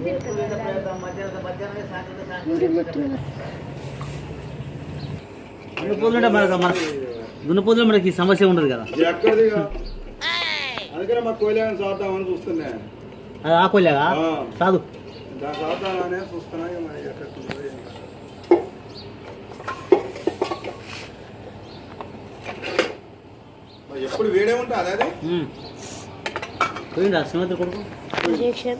దున్నపోతులుంటే మనకు మన దున్నపోతులు మనకి ఈ సమస్య ఉండదు కదా ఎక్కడిది అందుకనే మా కోయిలేని చూద్దామని చూస్తున్నా అది ఆకోలేగా ఆ. కాదు దాని చూద్దామనే చూస్తున్నా ఇక మరి ఎక్కడుందో ఏమో. మరి ఎప్పుడు వేడే ఉంటా అదే పోయిందా శ్రీమంతుడు కొడుకు ఇంజెక్షన్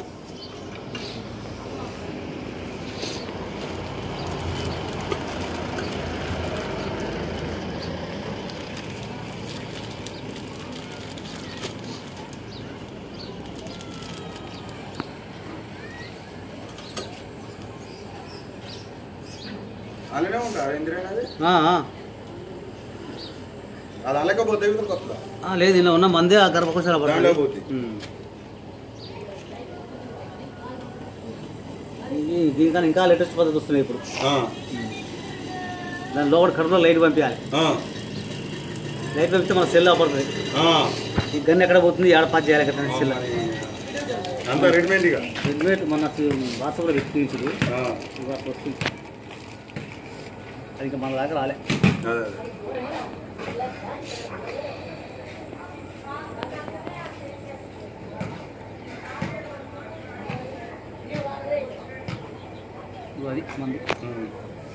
అలానే ఉంటా ఇంద్రేనా అది ఆ, ఆ. అది అలకపోతే ఇవతల కొత్తదా ఆ, లేదు ఇలా ఉన్న మందే ఆ గర్భకోశాల దాంట్లో పోతే. దీనికన్నా ఇంకా లేటెస్ట్ పద్ధతి వస్తున్నాయి ఇప్పుడు ఆ, దాని లోపల కడుపులో లైట్ పంపించాలి ఆ, లైట్ పంపిస్తే మన సెల్ పడుతుంది ఆ. ఈ గన్ ఎక్కడ పోతుంది ఏడ పాస్ చేయాలి ఎక్కడ సెల్ అంతా రెడీమేడ్ ఇక రెగ్యులేట్ మన వాట్సాప్లో వ్యక్తించుడు ఆ, ఇవాళ వస్తుంది అది ఇంకా మన దాకా రాలే అదే అదే ఇదిగో అది మంది ఉమ్.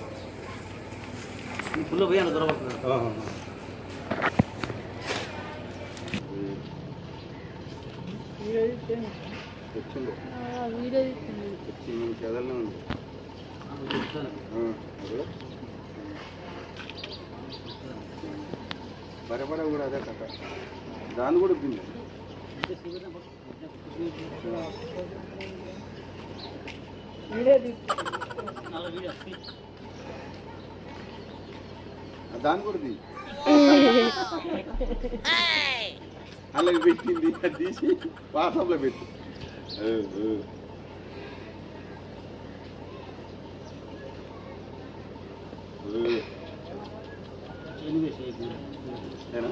ఈ పుల్ల పోయి అలా దొరకబడుతుంది ఆ. వచ్చింది వీడియో వచ్చి నేను కదలనే ఉంది ఆ, అదే. బరబర కూడా అదే కథ దాన్ని కూడా ఉబ్బింది ఆ దాన్ని కూడా తీ అలాగే పెట్టింది అది తీసి వాట్సాప్లో పెట్టి ఆ, ఆ. ఆ. ఏనా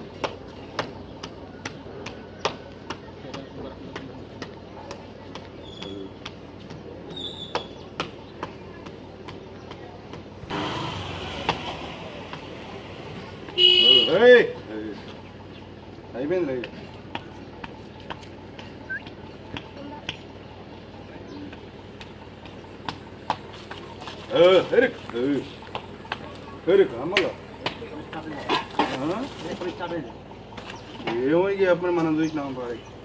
ఏయ్! అయిపోయింది రైట్ ఎరుక్ ఎరుక్ అమ్మలో ఏమో ఇక ఎప్పుడు మనం చూసినాం పాడి